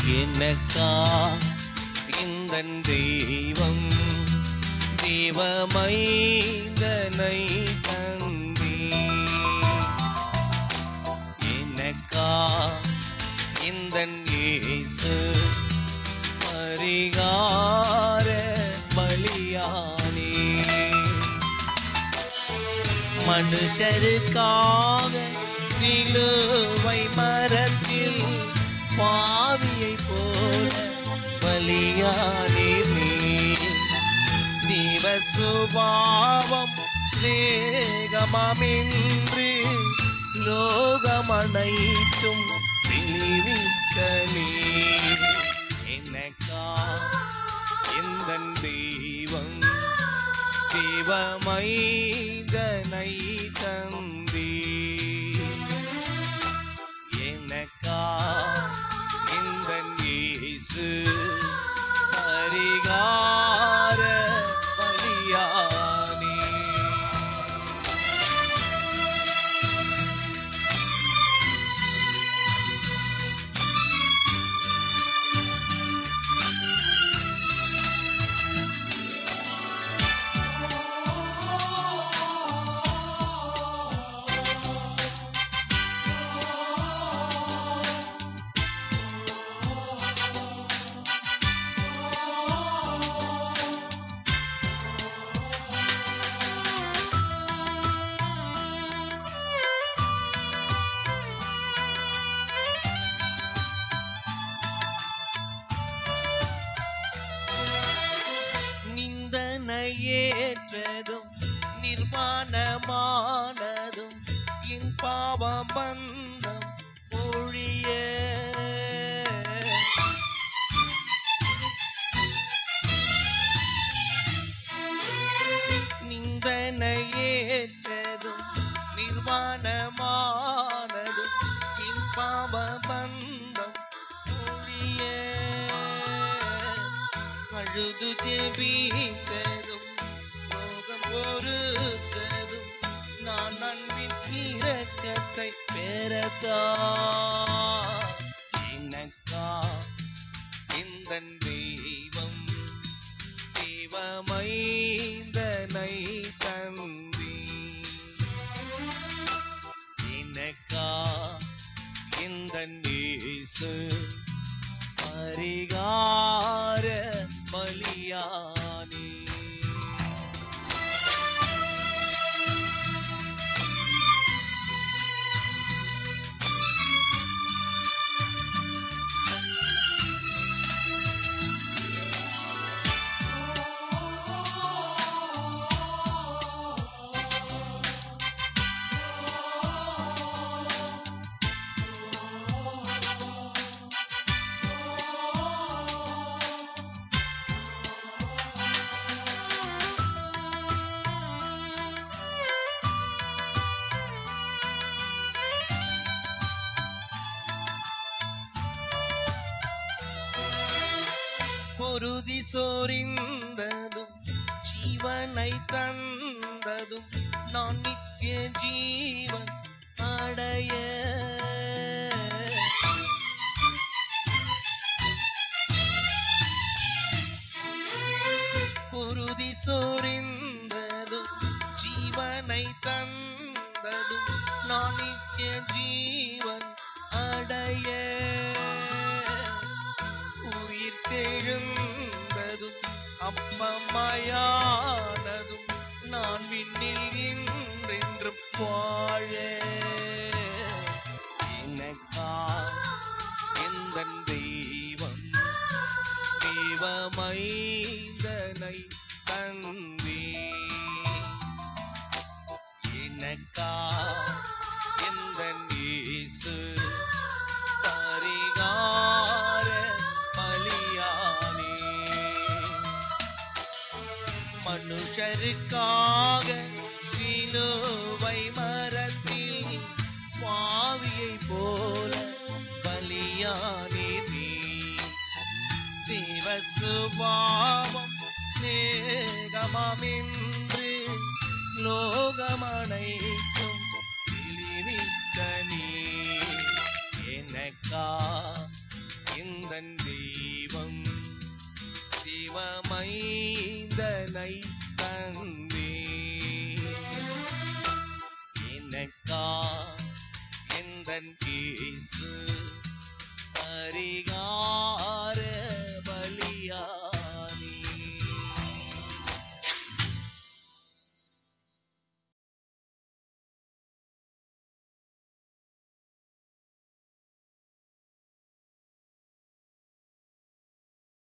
எனக்கா இந்த தெய்வம் தெய்வமைந்தனை தந்தீ எனக்கா இந்த இயேசு பரிகார பலியானே மனுஷருக்காக சிலுவை மரத்தில் பாவியை போல பலியானே தீவ சுபாவம் சிநேகமின்றி லோகமனைத்தும் விழிவிக்க நீ எனக்கா இந்த தெய்வம் தெய்வமைதனை தந்தீ எனக்கா இந்த இயேசு பரிகார பலியானே நிந்தனையேற்றதும் நிர்வாணமானதும் என் பாவம் பந்தம் ஒழிய நிந்தனையேற்றதும் நிர்வாணமானதும் என் பாவ பந்தம் ஒழிய அழுது ஜெபித்ததும் ரோகம் பொறுத்ததும் நான் அன்பின் இரக்கத்தை பெறத்தா எனக்கா இந்த தெய்வம் தெய்வமைந்தனை தந்தி எனக்கா இந்த இயேசு பரிகார பலியானே பொருதி சோரிந்ததும் ஜீவனை தந்ததும் நான் நித்திய ஜீவன் அடைய குருதி சோரிந்ததும் ஜீவனை தந்ததும் நான் நித்திய ஜீவன் அடைய உயிர் தெழுந்ததும் அப்பமாயானதும் நான் விண்ணில் என்றென்றும் வாழ எனக்கா எந்த தெய்வம் தெய்வமைந்தனை தந்தே எனக்கா எந்த இயேசு பரிகார பலியானே மனுஷருக்காக சிலுவை மரத்தில் பாவியை போல பலியானே நீ தேவ சுபாவம் சிநேகமின்று லோகமனைக்கும் விழிவிக்க நீ எனக்கா